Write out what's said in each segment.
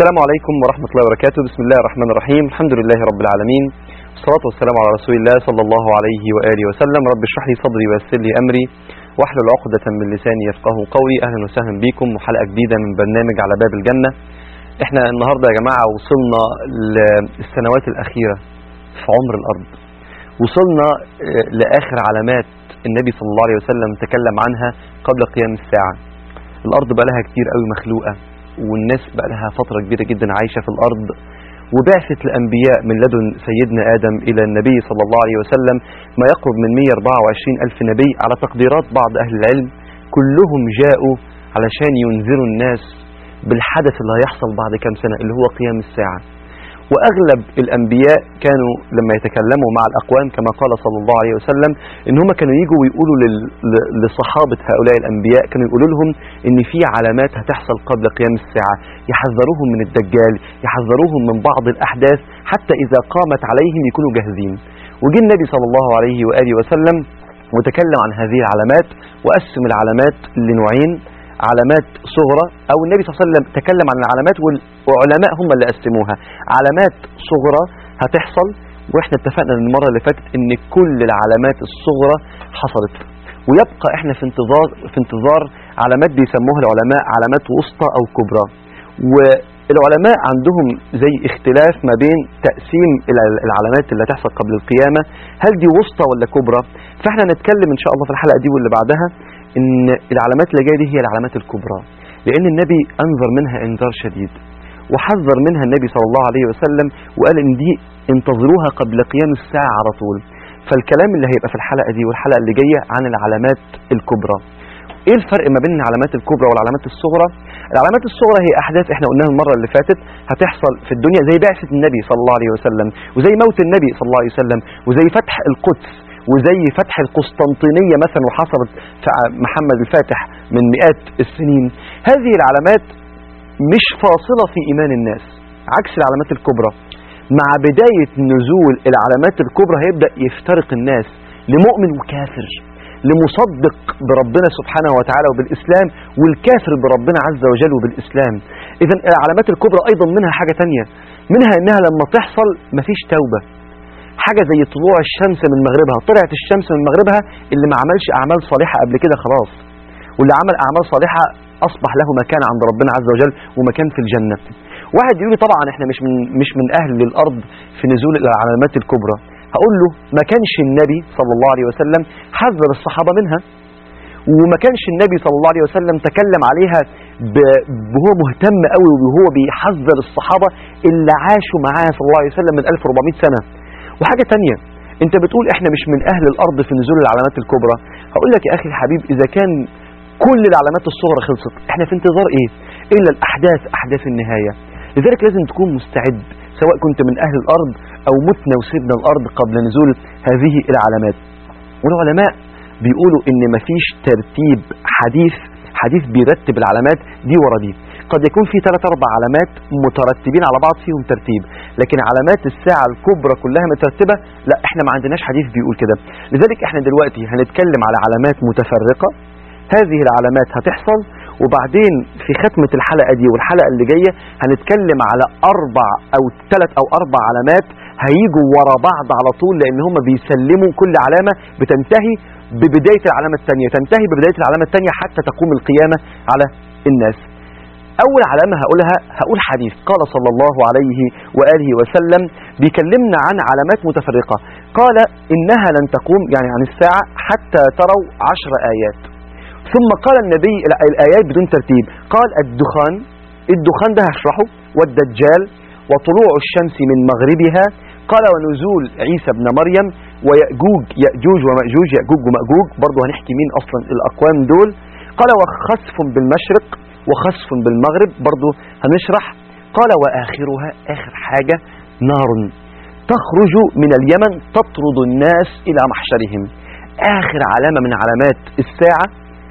السلام عليكم ورحمة الله وبركاته بسم الله الرحمن الرحيم الحمد لله رب العالمين والصلاة والسلام على رسول الله صلى الله عليه وآله وسلم رب اشرح لي صدري ويسر لي أمري واحلل عقدة من لساني يفقه قولي أهلا وسهلا بكم وحلقة جديدة من برنامج على باب الجنة احنا النهاردة يا جماعة وصلنا للسنوات الأخيرة في عمر الأرض وصلنا آه، لآخر علامات النبي صلى الله عليه وسلم تكلم عنها قبل قيام الساعة الأرض بقى لها كتير قوي مخلوقة والناس بقى لها فترة كبيرة جدا عايشة في الأرض وبعثة الأنبياء من لدن سيدنا آدم إلى النبي صلى الله عليه وسلم ما يقرب من 124 ألف نبي على تقديرات بعض أهل العلم كلهم جاءوا علشان ينذروا الناس بالحدث اللي هيحصل بعد كام سنة اللي هو قيام الساعة واغلب الانبياء كانوا لما يتكلموا مع الاقوام كما قال صلى الله عليه وسلم ان هم كانوا يجوا ويقولوا لل- ل- لصحابه هؤلاء الانبياء كانوا يقولوا لهم ان في علامات هتحصل قبل قيام الساعه يحذروهم من الدجال يحذروهم من بعض الاحداث حتى اذا قامت عليهم يكونوا جاهزين وجه النبي صلى الله عليه واله وسلم وتكلم عن هذه العلامات وقسم العلامات لنوعين علامات صغرى او النبي صلى الله عليه وسلم تكلم عن العلامات والعلماء هم اللي قسموها علامات صغرى هتحصل واحنا اتفقنا المره اللي فاتت ان كل العلامات الصغرى حصلت ويبقى احنا في انتظار في انتظار علامات بيسموها العلماء علامات وسطى او كبرى والعلماء عندهم زي اختلاف ما بين تقسيم الع- العلامات اللي هتحصل قبل القيامه هل دي وسطى ولا كبرى فاحنا هنتكلم ان شاء الله في الحلقه دي واللي بعدها ان العلامات اللي جايه دي هي العلامات الكبرى لان النبي انذر منها انذار شديد وحذر منها النبي صلى الله عليه وسلم وقال ان دي انتظروها قبل قيام الساعه على طول فالكلام اللي هيبقى في الحلقه دي والحلقه اللي جايه عن العلامات الكبرى ايه الفرق ما بين العلامات الكبرى والعلامات الصغرى العلامات الصغرى هي احداث احنا قلناها المره اللي فاتت هتحصل في الدنيا زي بعثه النبي صلى الله عليه وسلم وزي موت النبي صلى الله عليه وسلم وزي فتح القدس وزي فتح القسطنطينيه مثلا وحصلت في محمد الفاتح من مئات السنين هذه العلامات مش فاصله في ايمان الناس عكس العلامات الكبرى مع بدايه نزول العلامات الكبرى هيبدا يفترق الناس لمؤمن وكافر لمصدق بربنا سبحانه وتعالى وبالإسلام والكافر بربنا عز وجل وبالإسلام إذا العلامات الكبرى أيضا منها حاجة تانية منها إنها لما تحصل مفيش توبة حاجة زي طلوع الشمس من مغربها طلعت الشمس من مغربها اللي ما عملش أعمال صالحة قبل كده خلاص واللي عمل أعمال صالحة أصبح له مكان عند ربنا عز وجل ومكان في الجنة واحد يقول لي طبعا احنا مش من مش من اهل الارض في نزول العلامات الكبرى هقول له ما كانش النبي صلى الله عليه وسلم حذر الصحابه منها وما كانش النبي صلى الله عليه وسلم تكلم عليها ب- وهو مهتم قوي وهو بيحذر الصحابه اللي عاشوا معاه صلى الله عليه وسلم من 1400 سنه وحاجه تانية انت بتقول احنا مش من اهل الارض في نزول العلامات الكبرى هقول لك يا اخي الحبيب اذا كان كل العلامات الصغرى خلصت احنا في انتظار ايه الا الاحداث احداث النهايه لذلك لازم تكون مستعد سواء كنت من اهل الارض او متنا وسيبنا الارض قبل نزول هذه العلامات والعلماء بيقولوا ان مفيش ترتيب حديث حديث بيرتب العلامات دي ورا دي قد يكون في ثلاث اربع علامات مترتبين على بعض فيهم ترتيب لكن علامات الساعه الكبرى كلها مترتبه لا احنا ما عندناش حديث بيقول كده لذلك احنا دلوقتي هنتكلم على علامات متفرقه هذه العلامات هتحصل وبعدين في ختمة الحلقة دي والحلقة اللي جاية هنتكلم على أربع أو ثلاث أو أربع علامات هيجوا ورا بعض على طول لأن هم بيسلموا كل علامة بتنتهي ببداية العلامة الثانية تنتهي ببداية العلامة الثانية حتى تقوم القيامة على الناس أول علامة هقولها هقول حديث قال صلى الله عليه وآله وسلم بيكلمنا عن علامات متفرقة قال إنها لن تقوم يعني عن الساعة حتى تروا عشر آيات ثم قال النبي ال- الآيات بدون ترتيب قال الدخان الدخان ده هشرحه والدجال وطلوع الشمس من مغربها قال ونزول عيسى ابن مريم ويأجوج يأجوج ومأجوج يأجوج ومأجوج برضه هنحكي مين أصلا الأقوام دول قال وخسف بالمشرق وخسف بالمغرب برضه هنشرح قال وآخرها آخر حاجة نار تخرج من اليمن تطرد الناس إلى محشرهم آخر علامة من علامات الساعة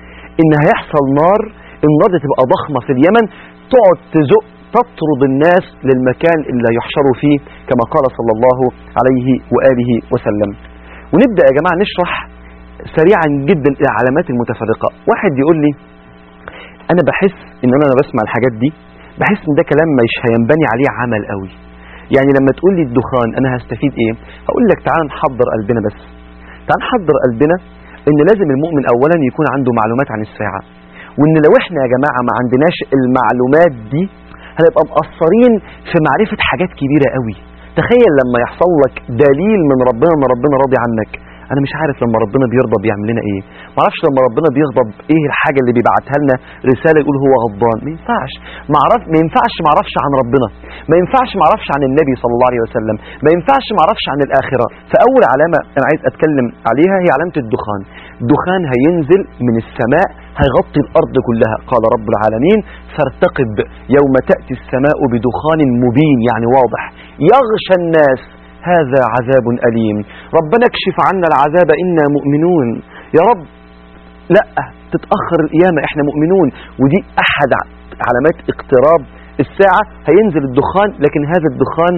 ان هيحصل نار النار دي تبقى ضخمه في اليمن تقعد تزق تطرد الناس للمكان اللي يحشروا فيه كما قال صلى الله عليه واله وسلم ونبدا يا جماعه نشرح سريعا جدا العلامات المتفرقه واحد يقول لي انا بحس ان انا لما بسمع الحاجات دي بحس ان ده كلام مش هينبني عليه عمل قوي يعني لما تقول لي الدخان انا هستفيد ايه هقول لك تعال نحضر قلبنا بس تعال نحضر قلبنا ان لازم المؤمن اولا يكون عنده معلومات عن الساعه وان لو احنا يا جماعه ما عندناش المعلومات دي هنبقى مقصرين في معرفه حاجات كبيره قوي تخيل لما يحصل لك دليل من ربنا ان ربنا راضي عنك انا مش عارف لما ربنا بيرضى بيعمل لنا ايه ما اعرفش لما ربنا بيغضب ايه الحاجه اللي بيبعتها لنا رساله يقول هو غضبان ما ينفعش ما اعرف ما ينفعش ما اعرفش عن ربنا ما ينفعش ما اعرفش عن النبي صلى الله عليه وسلم ما ينفعش ما اعرفش عن الاخره فاول علامه انا عايز اتكلم عليها هي علامه الدخان دخان هينزل من السماء هيغطي الارض كلها قال رب العالمين فارتقب يوم تاتي السماء بدخان مبين يعني واضح يغشى الناس هذا عذاب أليم ربنا اكشف عنا العذاب إنا مؤمنون يا رب لا تتأخر القيامة احنا مؤمنون ودي أحد علامات اقتراب الساعة هينزل الدخان لكن هذا الدخان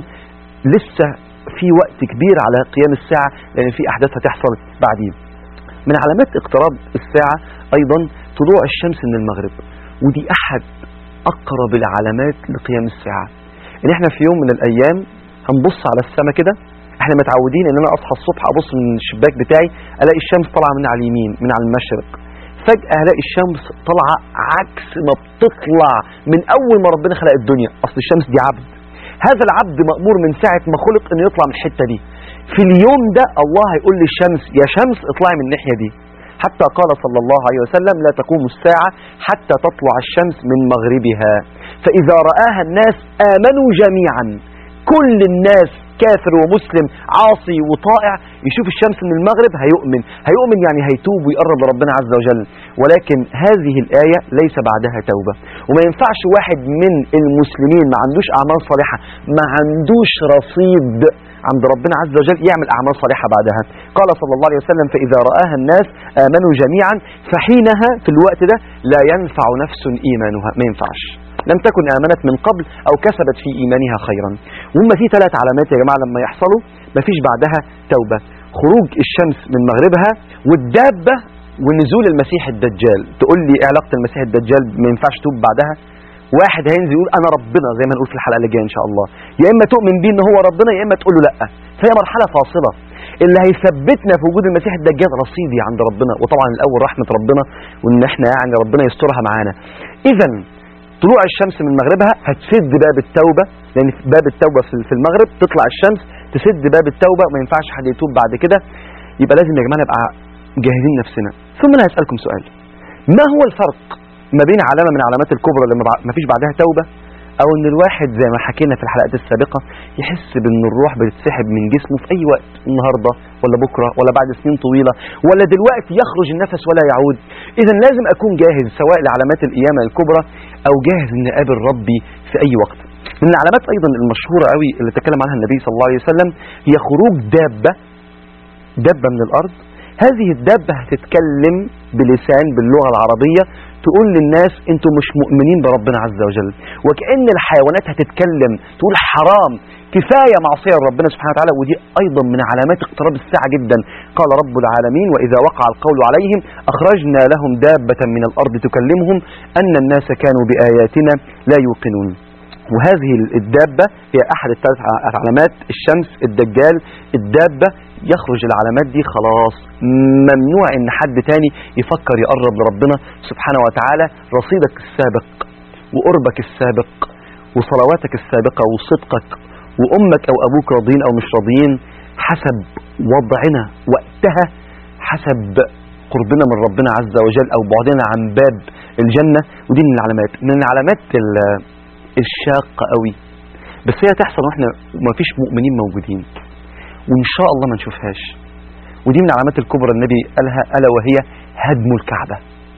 لسه في وقت كبير على قيام الساعة لأن في أحداث هتحصل بعدين من علامات اقتراب الساعة أيضا طلوع الشمس من المغرب ودي أحد أقرب العلامات لقيام الساعة إن احنا في يوم من الأيام هنبص على السماء كده احنا متعودين ان انا اصحى الصبح ابص من الشباك بتاعي الاقي الشمس طالعه من على اليمين من على المشرق فجأة الاقي الشمس طالعة عكس ما بتطلع من اول ما ربنا خلق الدنيا اصل الشمس دي عبد هذا العبد مأمور من ساعة ما خلق انه يطلع من الحتة دي في اليوم ده الله هيقول للشمس يا شمس اطلعي من الناحية دي حتى قال صلى الله عليه وسلم لا تقوم الساعة حتى تطلع الشمس من مغربها فإذا رآها الناس آمنوا جميعا كل الناس كافر ومسلم عاصي وطائع يشوف الشمس من المغرب هيؤمن هيؤمن يعني هيتوب ويقرب لربنا عز وجل ولكن هذه الآية ليس بعدها توبة وما ينفعش واحد من المسلمين ما عندوش أعمال صالحة ما عندوش رصيد عند ربنا عز وجل يعمل أعمال صالحة بعدها قال صلى الله عليه وسلم فإذا رآها الناس آمنوا جميعا فحينها في الوقت ده لا ينفع نفس إيمانها ما ينفعش لم تكن آمنت من قبل أو كسبت في إيمانها خيرا وهم في ثلاث علامات يا جماعة لما يحصلوا مفيش بعدها توبة خروج الشمس من مغربها والدابة ونزول المسيح الدجال تقول لي ايه علاقة المسيح الدجال ما ينفعش توب بعدها واحد هينزل يقول انا ربنا زي ما نقول في الحلقه اللي جايه ان شاء الله يا اما تؤمن بيه ان هو ربنا يا اما تقول له لا فهي مرحله فاصله اللي هيثبتنا في وجود المسيح الدجال رصيدي عند ربنا وطبعا الاول رحمه ربنا وان احنا يعني ربنا يسترها معانا اذا طلوع الشمس من مغربها هتسد باب التوبة لأن باب التوبة في المغرب تطلع الشمس تسد باب التوبة ما ينفعش حد يتوب بعد كده يبقى لازم يا جماعة نبقى جاهزين نفسنا ثم أنا هسألكم سؤال ما هو الفرق ما بين علامة من علامات الكبرى اللي ما فيش بعدها توبة أو إن الواحد زي ما حكينا في الحلقات السابقة يحس بإن الروح بتتسحب من جسمه في أي وقت النهاردة ولا بكرة ولا بعد سنين طويلة ولا دلوقتي يخرج النفس ولا يعود إذا لازم أكون جاهز سواء لعلامات القيامة الكبرى أو جاهز إن أقابل ربي في أي وقت من العلامات أيضا المشهورة قوي اللي تكلم عنها النبي صلى الله عليه وسلم هي خروج دابة دابة من الأرض هذه الدابة هتتكلم بلسان باللغة العربية تقول للناس انتم مش مؤمنين بربنا عز وجل وكأن الحيوانات هتتكلم تقول حرام كفاية معصية ربنا سبحانه وتعالى ودي أيضا من علامات اقتراب الساعة جدا قال رب العالمين وإذا وقع القول عليهم أخرجنا لهم دابة من الأرض تكلمهم أن الناس كانوا بآياتنا لا يوقنون وهذه الدابة هي أحد الثلاث علامات الشمس الدجال الدابة يخرج العلامات دي خلاص ممنوع ان حد تاني يفكر يقرب لربنا سبحانه وتعالى رصيدك السابق وقربك السابق وصلواتك السابقة وصدقك وأمك أو أبوك راضيين أو مش راضيين حسب وضعنا وقتها حسب قربنا من ربنا عز وجل أو بعدنا عن باب الجنة ودي من العلامات من العلامات الشاقة قوي بس هي تحصل واحنا ما فيش مؤمنين موجودين وإن شاء الله ما نشوفهاش ودي من العلامات الكبرى النبي قالها ألا وهي هدم الكعبة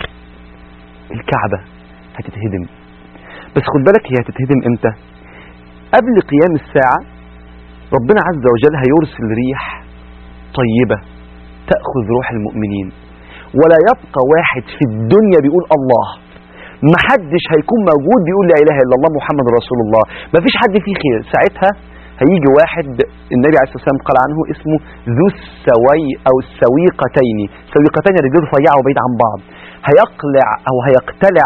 الكعبة هتتهدم بس خد بالك هي هتتهدم امتى قبل قيام الساعة ربنا عز وجل هيرسل ريح طيبة تأخذ روح المؤمنين ولا يبقى واحد في الدنيا بيقول الله محدش هيكون موجود بيقول لا إله إلا الله محمد رسول الله مفيش حد فيه خير ساعتها هيجي واحد النبي عليه الصلاه والسلام قال عنه اسمه ذو السوي او السويقتين سويقتين رجلين رفيعه وبعيد عن بعض هيقلع او هيقتلع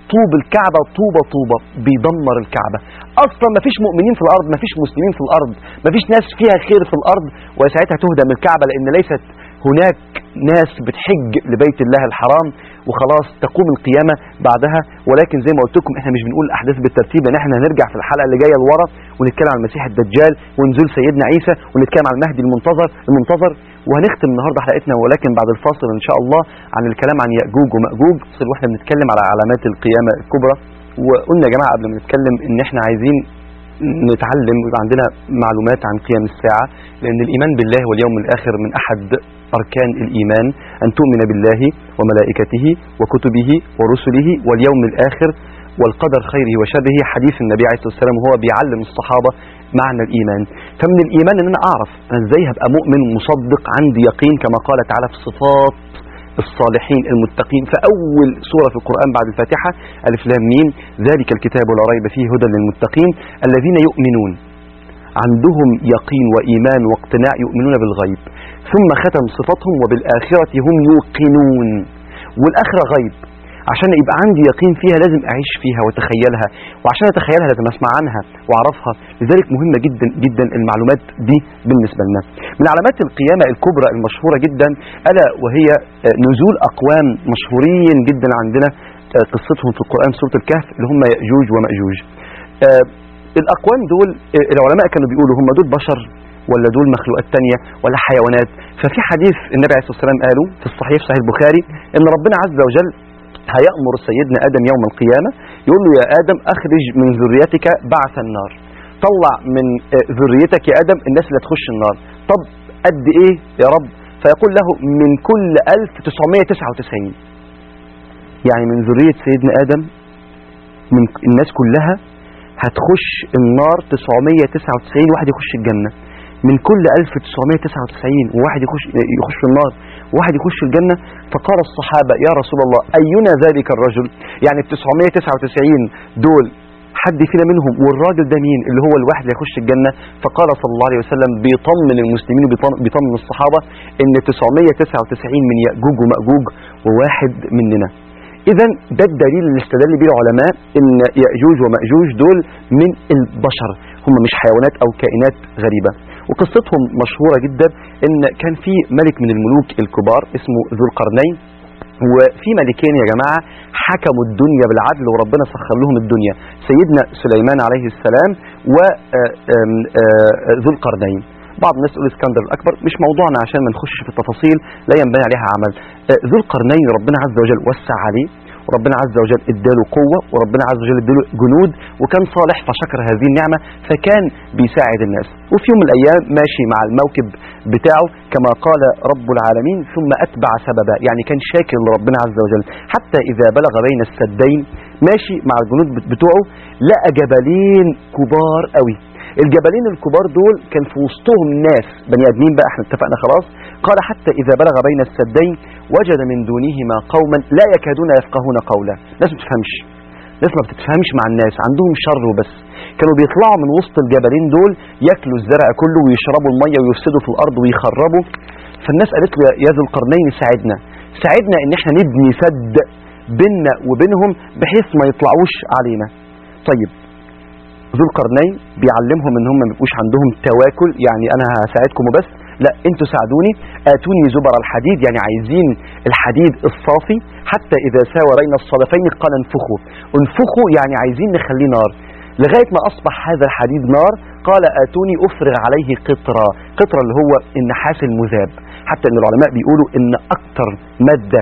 طوب الكعبة طوبة طوبة بيدمر الكعبة أصلا مفيش مؤمنين في الأرض مفيش مسلمين في الأرض مفيش ناس فيها خير في الأرض وساعتها تهدم الكعبة لأن ليست هناك ناس بتحج لبيت الله الحرام وخلاص تقوم القيامة بعدها ولكن زي ما قلت لكم احنا مش بنقول الأحداث بالترتيب لأن احنا هنرجع في الحلقة اللي جاية لورا ونتكلم عن المسيح الدجال ونزول سيدنا عيسى ونتكلم عن المهدي المنتظر المنتظر وهنختم النهارده حلقتنا ولكن بعد الفاصل ان شاء الله عن الكلام عن يأجوج ومأجوج واحنا بنتكلم على علامات القيامة الكبرى وقلنا يا جماعة قبل ما نتكلم ان احنا عايزين نتعلم ويبقى عندنا معلومات عن قيام الساعة لأن الإيمان بالله واليوم الآخر من أحد أركان الإيمان أن تؤمن بالله وملائكته وكتبه ورسله واليوم الآخر والقدر خيره وشره حديث النبي عليه الصلاة والسلام وهو بيعلم الصحابة معنى الإيمان فمن الإيمان أن أنا أعرف أنا إزاي هبقى مؤمن مصدق عندي يقين كما قال تعالى في صفات الصالحين المتقين فأول سورة في القرآن بعد الفاتحة ألف لام ميم ذلك الكتاب لا ريب فيه هدى للمتقين الذين يؤمنون عندهم يقين وإيمان واقتناع يؤمنون بالغيب ثم ختم صفاتهم وبالآخرة هم يوقنون والآخرة غيب عشان يبقى عندي يقين فيها لازم أعيش فيها وأتخيلها وعشان أتخيلها لازم أسمع عنها وأعرفها لذلك مهمة جدا جدا المعلومات دي بالنسبة لنا من علامات القيامة الكبرى المشهورة جدا ألا وهي نزول أقوام مشهورين جدا عندنا قصتهم في القرآن سورة الكهف اللي هم يأجوج ومأجوج الأقوام دول العلماء كانوا بيقولوا هم دول بشر ولا دول مخلوقات تانية ولا حيوانات ففي حديث النبي عليه الصلاة والسلام قالوا في الصحيح صحيح البخاري ان ربنا عز وجل هيأمر سيدنا آدم يوم القيامة يقول له يا آدم أخرج من ذريتك بعث النار طلع من ذريتك يا آدم الناس اللي هتخش النار طب قد إيه يا رب فيقول له من كل 1999 يعني من ذرية سيدنا آدم من الناس كلها هتخش النار 999 واحد يخش الجنة من كل 1999 وواحد يخش يخش النار وواحد يخش الجنة فقال الصحابة يا رسول الله أينا ذلك الرجل يعني ال 999 دول حد فينا منهم والراجل ده مين اللي هو الواحد اللي يخش الجنة فقال صلى الله عليه وسلم بيطمن المسلمين وبيطمن الصحابة ان 999 من يأجوج ومأجوج وواحد مننا اذا ده الدليل اللي استدل به العلماء ان يأجوج ومأجوج دول من البشر هم مش حيوانات او كائنات غريبة وقصتهم مشهورة جدا ان كان في ملك من الملوك الكبار اسمه ذو القرنين وفي ملكين يا جماعة حكموا الدنيا بالعدل وربنا سخر لهم الدنيا سيدنا سليمان عليه السلام وذو القرنين بعض الناس تقول اسكندر الاكبر مش موضوعنا عشان ما نخش في التفاصيل لا ينبني عليها عمل ذو القرنين ربنا عز وجل وسع عليه وربنا عز وجل اداله قوة وربنا عز وجل اداله جنود وكان صالح فشكر هذه النعمة فكان بيساعد الناس وفي يوم من الأيام ماشي مع الموكب بتاعه كما قال رب العالمين ثم أتبع سببا يعني كان شاكر لربنا عز وجل حتى إذا بلغ بين السدين ماشي مع الجنود بتوعه لقى جبلين كبار قوي الجبلين الكبار دول كان في وسطهم ناس بني ادمين بقى احنا اتفقنا خلاص قال حتى اذا بلغ بين السدين وجد من دونهما قوما لا يكادون يفقهون قولا ناس ما بتفهمش ناس ما بتفهمش مع الناس عندهم شر وبس كانوا بيطلعوا من وسط الجبلين دول ياكلوا الزرع كله ويشربوا الميه ويفسدوا في الارض ويخربوا فالناس قالت له يا ذو القرنين ساعدنا ساعدنا ان احنا نبني سد بيننا وبينهم بحيث ما يطلعوش علينا طيب ذو القرنين بيعلمهم ان هم ما يبقوش عندهم تواكل يعني انا هساعدكم وبس لا انتوا ساعدوني اتوني زبر الحديد يعني عايزين الحديد الصافي حتى اذا ساوى بين الصدفين قال انفخوا انفخوا يعني عايزين نخليه نار لغاية ما أصبح هذا الحديد نار قال آتوني أفرغ عليه قطرة قطرة اللي هو النحاس المذاب حتى أن العلماء بيقولوا أن أكتر مادة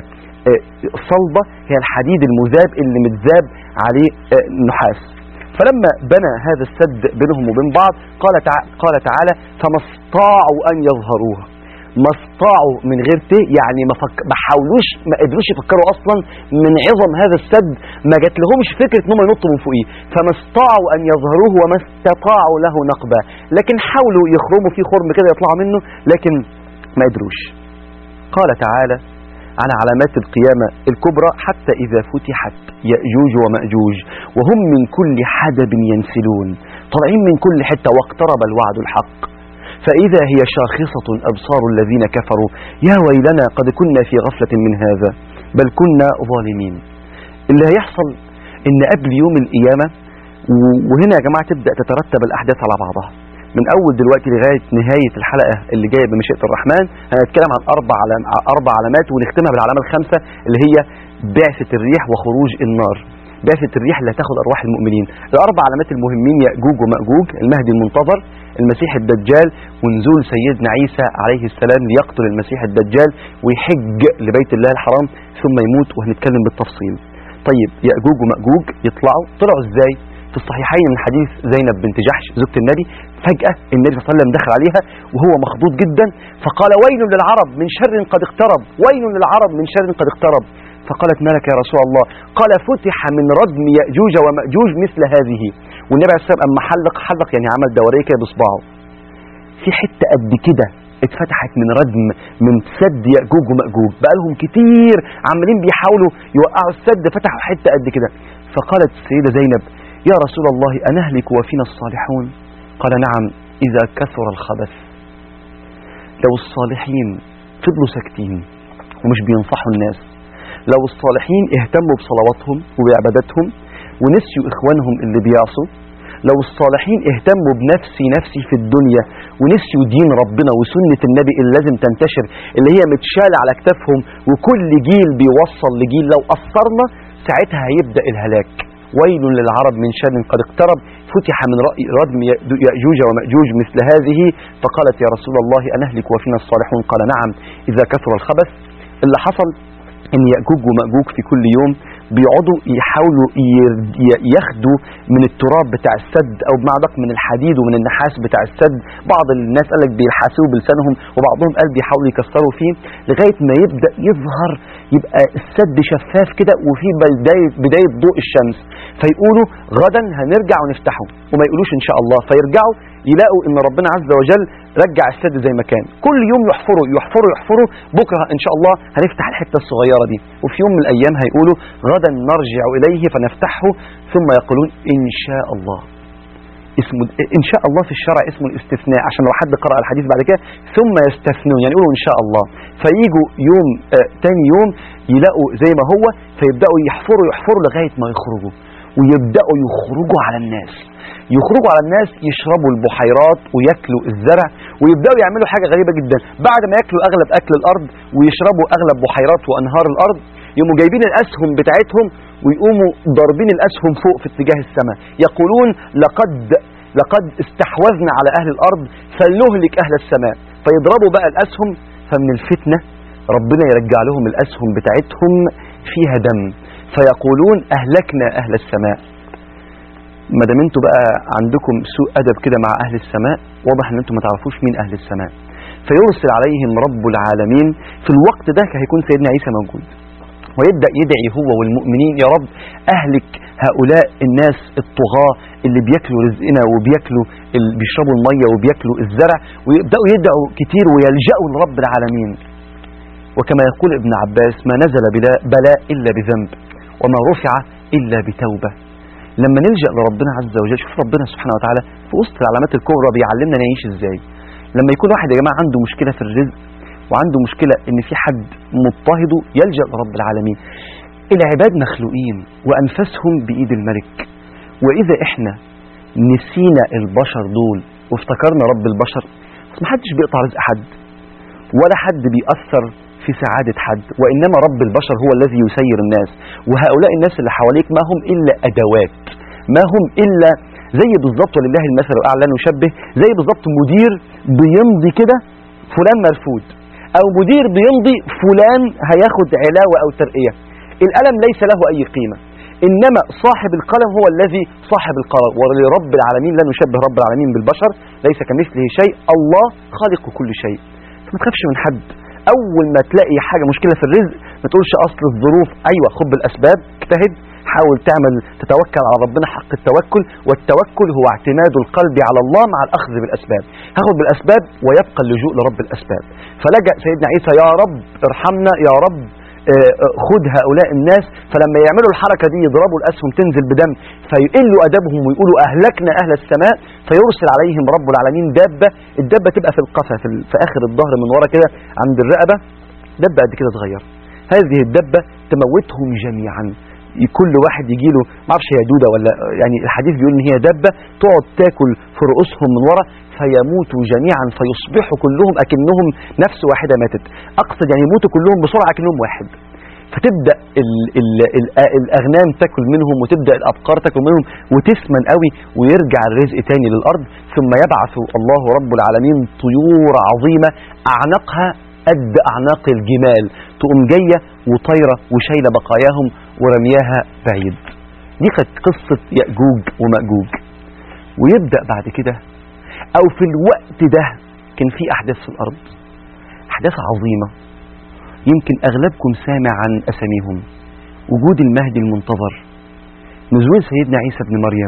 صلبة هي الحديد المذاب اللي متذاب عليه نحاس فلما بنى هذا السد بينهم وبين بعض قال تعالى, قال تعالى فما استطاعوا أن يظهروها ما استطاعوا من غير ت يعني ما, فك... ما حاولوش ما قدروش يفكروا اصلا من عظم هذا السد ما جات لهمش فكره ان هم ينطوا من فوقيه فما استطاعوا ان يظهروه وما استطاعوا له نقبه لكن حاولوا يخرموا فيه خرم كده يطلعوا منه لكن ما قدروش قال تعالى على علامات القيامة الكبرى حتى إذا فتحت يأجوج ومأجوج وهم من كل حدب ينسلون طالعين من كل حتة واقترب الوعد الحق فإذا هي شاخصة أبصار الذين كفروا يا ويلنا قد كنا في غفلة من هذا بل كنا ظالمين اللي هيحصل ان قبل يوم القيامه و- وهنا يا جماعه تبدا تترتب الاحداث على بعضها من اول دلوقتي لغايه نهايه الحلقه اللي جايه بمشيئه الرحمن هنتكلم عن اربع علام اربع علامات ونختمها بالعلامه الخامسه اللي هي بعثه الريح وخروج النار بعثه الريح اللي هتاخد ارواح المؤمنين الاربع علامات المهمين ياجوج وماجوج المهدي المنتظر المسيح الدجال ونزول سيدنا عيسى عليه السلام ليقتل المسيح الدجال ويحج لبيت الله الحرام ثم يموت وهنتكلم بالتفصيل طيب ياجوج وماجوج يطلعوا طلعوا ازاي في الصحيحين من حديث زينب بنت جحش زوجة النبي فجأة النبي صلى الله عليه وسلم دخل عليها وهو مخضوض جدا فقال ويل للعرب من شر قد اقترب ويل للعرب من شر قد اقترب فقالت ما لك يا رسول الله قال فتح من ردم يأجوج ومأجوج مثل هذه والنبي عليه الصلاة والسلام أما حلق حلق يعني عمل دورية كده بصباعه في حتة قد كده اتفتحت من ردم من سد يأجوج ومأجوج بقالهم كتير عمالين بيحاولوا يوقعوا السد فتحوا حتة قد كده فقالت السيدة زينب يا رسول الله أنهلك وفينا الصالحون قال نعم إذا كثر الخبث لو الصالحين فضلوا ساكتين ومش بينصحوا الناس لو الصالحين اهتموا بصلواتهم وبعباداتهم ونسيوا إخوانهم اللي بيعصوا لو الصالحين اهتموا بنفسي نفسي في الدنيا ونسيوا دين ربنا وسنة النبي اللي لازم تنتشر اللي هي متشالة على كتافهم وكل جيل بيوصل لجيل لو قصرنا ساعتها هيبدأ الهلاك ويل للعرب من شر قد اقترب فتح من رأي ردم يأجوج ومأجوج مثل هذه فقالت يا رسول الله أنهلك وفينا الصالحون قال نعم إذا كثر الخبث اللي حصل ان يأجوج ومأجوج في كل يوم بيقعدوا يحاولوا ي- ي- ياخدوا من التراب بتاع السد او بمعنى من الحديد ومن النحاس بتاع السد بعض الناس قالك بيلحسوه بلسانهم وبعضهم قال بيحاولوا يكسروا فيه لغايه ما يبدا يظهر يبقى السد شفاف كده وفي بدايه بدايه ضوء الشمس فيقولوا غدا هنرجع ونفتحه وما يقولوش ان شاء الله فيرجعوا يلاقوا ان ربنا عز وجل رجع السد زي ما كان كل يوم يحفروا يحفروا يحفروا بكره ان شاء الله هنفتح الحته الصغيره دي وفي يوم من الايام هيقولوا غدا نرجع اليه فنفتحه ثم يقولون ان شاء الله اسمه ان شاء الله في الشرع اسمه الاستثناء عشان لو حد قرأ الحديث بعد كده ثم يستثنون يعني يقولوا ان شاء الله فييجوا يوم آه تاني يوم يلاقوا زي ما هو فيبداوا يحفروا يحفروا لغايه ما يخرجوا ويبداوا يخرجوا على الناس يخرجوا على الناس يشربوا البحيرات وياكلوا الزرع ويبداوا يعملوا حاجه غريبه جدا بعد ما ياكلوا اغلب اكل الارض ويشربوا اغلب بحيرات وانهار الارض يقوموا جايبين الاسهم بتاعتهم ويقوموا ضاربين الاسهم فوق في اتجاه السماء يقولون لقد لقد استحوذنا على اهل الارض فلنهلك اهل السماء فيضربوا بقى الاسهم فمن الفتنه ربنا يرجع لهم الاسهم بتاعتهم فيها دم فيقولون اهلكنا اهل السماء ما دام انتوا بقى عندكم سوء ادب كده مع اهل السماء واضح ان انتوا ما تعرفوش مين اهل السماء فيرسل عليهم رب العالمين في الوقت ده هيكون سيدنا عيسى موجود ويبدا يدعي هو والمؤمنين يا رب اهلك هؤلاء الناس الطغاة اللي بياكلوا رزقنا وبياكلوا اللي بيشربوا الميه وبياكلوا الزرع ويبداوا يدعوا كتير ويلجأوا لرب العالمين وكما يقول ابن عباس ما نزل بلا- بلاء الا بذنب وما رفع الا بتوبه لما نلجأ لربنا عز وجل شوف ربنا سبحانه وتعالى في وسط العلامات الكبرى بيعلمنا نعيش ازاي لما يكون واحد يا جماعه عنده مشكله في الرزق وعنده مشكله ان في حد مضطهده يلجأ لرب العالمين العباد مخلوقين وانفسهم بايد الملك واذا احنا نسينا البشر دول وافتكرنا رب البشر بس محدش بيقطع رزق حد ولا حد بيأثر في سعادة حد وإنما رب البشر هو الذي يسير الناس وهؤلاء الناس اللي حواليك ما هم إلا أدوات ما هم إلا زي بالظبط ولله المثل الأعلى نشبه زي بالظبط مدير بيمضي كده فلان مرفوض أو مدير بيمضي فلان هياخد علاوة أو ترقية القلم ليس له أي قيمة إنما صاحب القلم هو الذي صاحب القرار ولرب العالمين لا نشبه رب العالمين بالبشر ليس كمثله شيء الله خالق كل شيء فما تخافش من حد اول ما تلاقي حاجه مشكله في الرزق ما تقولش اصل الظروف ايوه خد بالاسباب اجتهد حاول تعمل تتوكل على ربنا حق التوكل والتوكل هو اعتماد القلب على الله مع الاخذ بالاسباب هاخد بالاسباب ويبقى اللجوء لرب الاسباب فلجأ سيدنا عيسى يا رب ارحمنا يا رب آه، آه، خد هؤلاء الناس فلما يعملوا الحركة دي يضربوا الأسهم تنزل بدم فيقلوا أدبهم ويقولوا أهلكنا أهل السماء فيرسل عليهم رب العالمين دابة الدابة تبقى في القفا في, ال- في آخر الظهر من ورا كده عند الرقبة دبة قد كده صغير هذه الدبة تموتهم جميعا كل واحد يجي له ما اعرفش هي دوده ولا يعني الحديث بيقول ان هي دبه تقعد تاكل في رؤوسهم من ورا فيموتوا جميعا فيصبحوا كلهم اكنهم نفس واحده ماتت اقصد يعني يموتوا كلهم بسرعه اكنهم واحد فتبدا ال ال ال الاغنام تاكل منهم وتبدا الابقار تاكل منهم وتسمن قوي ويرجع الرزق تاني للارض ثم يبعث الله رب العالمين طيور عظيمه اعناقها قد اعناق الجمال تقوم جايه وطايره وشايله بقاياهم ورمياها بعيد دي كانت قصه ياجوج وماجوج ويبدا بعد كده او في الوقت ده كان في احداث في الارض احداث عظيمه يمكن اغلبكم سامع عن اساميهم وجود المهدي المنتظر نزول سيدنا عيسى بن مريم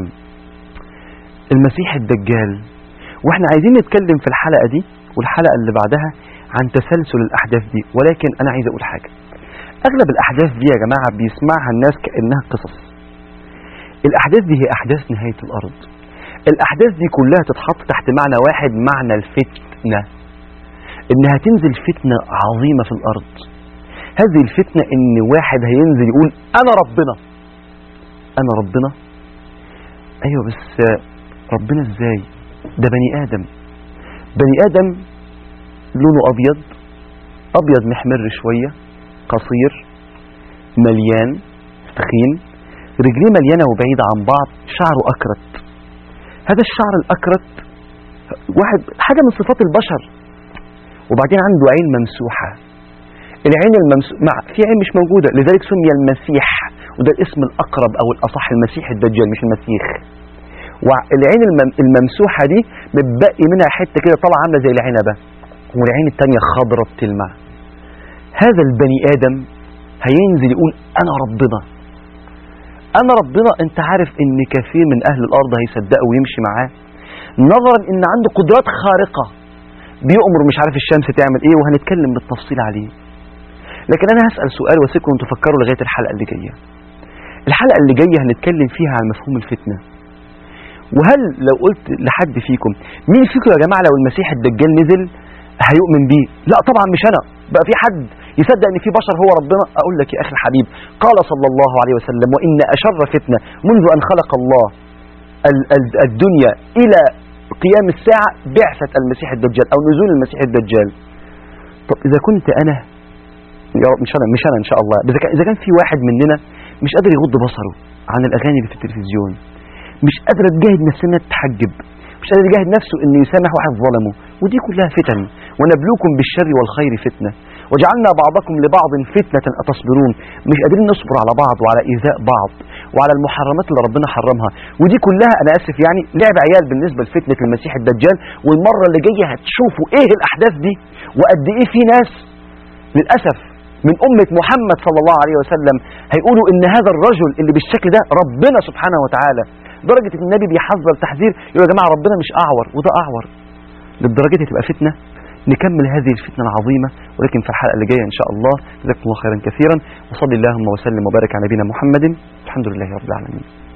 المسيح الدجال واحنا عايزين نتكلم في الحلقه دي والحلقه اللي بعدها عن تسلسل الاحداث دي ولكن انا عايز اقول حاجه اغلب الاحداث دي يا جماعه بيسمعها الناس كانها قصص الاحداث دي هي احداث نهايه الارض الاحداث دي كلها تتحط تحت معنى واحد معنى الفتنه انها تنزل فتنه عظيمه في الارض هذه الفتنه ان واحد هينزل يقول انا ربنا انا ربنا ايوه بس ربنا ازاي ده بني ادم بني ادم لونه ابيض ابيض محمر شويه قصير مليان تخين رجليه مليانه وبعيده عن بعض شعره اكرت هذا الشعر الاكرت واحد حاجه من صفات البشر وبعدين عنده عين ممسوحه العين الممسوحه مع في عين مش موجوده لذلك سمي المسيح وده الاسم الاقرب او الاصح المسيح الدجال مش المسيح والعين المم الممسوحه دي متبقي منها حته كده طالعه عامله زي العنبه والعين التانية خضرة بتلمع هذا البني آدم هينزل يقول أنا ربنا أنا ربنا أنت عارف إن كثير من أهل الأرض هيصدقه ويمشي معاه نظرا إن عنده قدرات خارقة بيؤمر مش عارف الشمس تعمل إيه وهنتكلم بالتفصيل عليه لكن أنا هسأل سؤال واسيبكم تفكروا لغاية الحلقة اللي جاية الحلقة اللي جاية هنتكلم فيها عن مفهوم الفتنة وهل لو قلت لحد فيكم مين فيكم يا جماعة لو المسيح الدجال نزل هيؤمن بيه لا طبعا مش انا بقى في حد يصدق ان في بشر هو ربنا اقول لك يا اخي الحبيب قال صلى الله عليه وسلم وان اشر فتنه منذ ان خلق الله الدنيا الى قيام الساعه بعثه المسيح الدجال او نزول المسيح الدجال طب اذا كنت انا يا رب مش انا مش انا ان شاء الله اذا كان اذا كان في واحد مننا مش قادر يغض بصره عن الاغاني اللي في التلفزيون مش قادره تجاهد نفسها تحجب مش قادر يجاهد نفسه انه يسامح واحد ظلمه ودي كلها فتن ونبلوكم بالشر والخير فتنه وجعلنا بعضكم لبعض فتنة أتصبرون مش قادرين نصبر على بعض وعلى إيذاء بعض وعلى المحرمات اللي ربنا حرمها ودي كلها أنا آسف يعني لعب عيال بالنسبة لفتنة المسيح الدجال والمرة اللي جاية هتشوفوا إيه الأحداث دي وقد إيه في ناس للأسف من أمة محمد صلى الله عليه وسلم هيقولوا إن هذا الرجل اللي بالشكل ده ربنا سبحانه وتعالى درجة إن النبي بيحذر تحذير يقول يا جماعة ربنا مش أعور وده أعور للدرجة دي تبقى فتنة نكمل هذه الفتنة العظيمة ولكن في الحلقة اللي جاية إن شاء الله جزاكم الله خيرا كثيرا وصلي اللهم وسلم وبارك على نبينا محمد الحمد لله رب العالمين